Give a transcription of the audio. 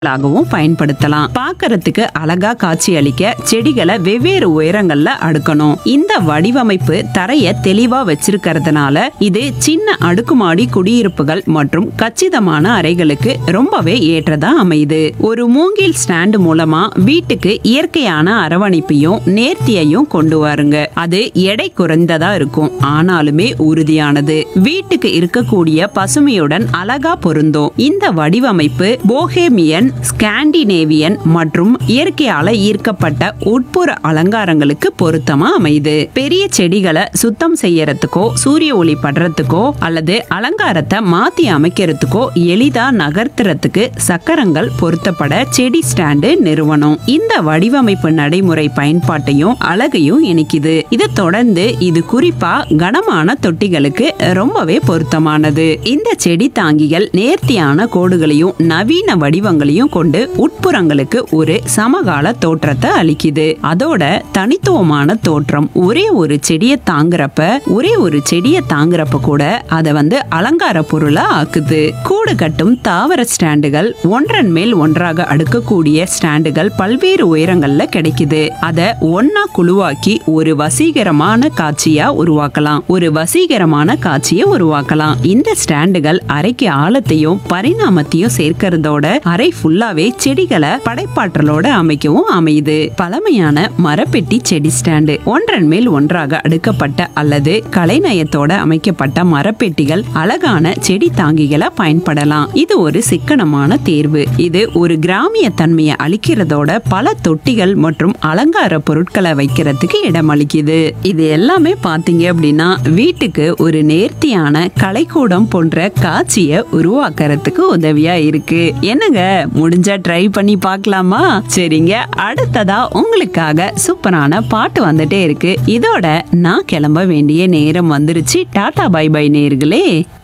ாகவும் பயன்படுத்தலாம் பார்க்கறதுக்கு அழகா காட்சி அளிக்க செடிகளை வெவ்வேறு உயரங்கள்ல அடுக்கணும் இந்த வடிவமைப்பு தரைய தெளிவா வச்சிருக்கிறதுனால இது சின்ன அடுக்குமாடி குடியிருப்புகள் மற்றும் கச்சிதமான அறைகளுக்கு ரொம்பவே ஏற்றதா அமையுது ஒரு மூங்கில் ஸ்டாண்ட் மூலமா வீட்டுக்கு இயற்கையான அரவணைப்பையும் நேர்த்தியையும் கொண்டு வாருங்க அது எடை குறைந்ததா இருக்கும் ஆனாலுமே உறுதியானது வீட்டுக்கு இருக்கக்கூடிய பசுமையுடன் அழகா பொருந்தும் இந்த வடிவமைப்பு போஹேமியன் ஸ்காண்டினேவியன் மற்றும் இயற்கையால ஈர்க்கப்பட்ட உட்புற அலங்காரங்களுக்கு பொருத்தமா அமையுது பெரிய செடிகளை சுத்தம் செய்யறதுக்கோ சூரிய ஒளி படுறதுக்கோ அல்லது அலங்காரத்தை மாத்தி அமைக்கிறதுக்கோ எளிதா நகர்த்துறதுக்கு சக்கரங்கள் பொருத்தப்பட செடி ஸ்டாண்டு நிறுவனம் இந்த வடிவமைப்பு நடைமுறை பயன்பாட்டையும் அழகையும் இணைக்குது இதை தொடர்ந்து இது குறிப்பா கனமான தொட்டிகளுக்கு ரொம்பவே பொருத்தமானது இந்த செடி தாங்கிகள் நேர்த்தியான கோடுகளையும் நவீன வடிவங்களையும் கொண்டு உட்புறங்களுக்கு ஒரு சமகால தோற்றத்தை அளிக்குது அதோட தனித்துவமான தோற்றம் ஒரே ஒரு செடியை தாங்குறப்ப ஒரே ஒரு செடியை தாங்குறப்ப கூட அதை வந்து அலங்கார பொருளா ஆக்குது கூடு கட்டும் தாவர ஸ்டாண்டுகள் ஒன்றன் மேல் ஒன்றாக அடுக்கக்கூடிய ஸ்டாண்டுகள் பல்வேறு உயரங்கள்ல கிடைக்குது அத ஒன்னா குழுவாக்கி ஒரு வசீகரமான காட்சியா உருவாக்கலாம் ஒரு வசீகரமான காட்சியை உருவாக்கலாம் இந்த ஸ்டாண்டுகள் அறைக்கு ஆழத்தையும் பரிணாமத்தையும் சேர்க்கறதோட அறை ஃபுல்லாவே செடிகளை படைப்பாற்றலோட அமைக்கவும் அமையுது பழமையான மரப்பெட்டி செடி ஸ்டாண்டு ஒன்றன் மேல் ஒன்றாக அடுக்கப்பட்ட அல்லது கலைநயத்தோட அமைக்கப்பட்ட மரப்பெட்டிகள் அழகான செடி தாங்கிகளை பயன்படலாம் இது ஒரு சிக்கனமான தேர்வு இது ஒரு கிராமிய தன்மையை அளிக்கிறதோட பல தொட்டிகள் மற்றும் அலங்கார பொருட்களை வைக்கிறதுக்கு இடம் அளிக்குது இது எல்லாமே பாத்தீங்க அப்படின்னா வீட்டுக்கு ஒரு நேர்த்தியான கலைக்கூடம் போன்ற காட்சியை உருவாக்குறதுக்கு உதவியா இருக்கு என்னங்க முடிஞ்சா ட்ரை பண்ணி பார்க்கலாமா சரிங்க அடுத்ததா உங்களுக்காக சூப்பரான பாட்டு வந்துட்டே இருக்கு இதோட நான் கிளம்ப வேண்டிய நேரம் வந்துருச்சு டாடா பை பை நேர்களே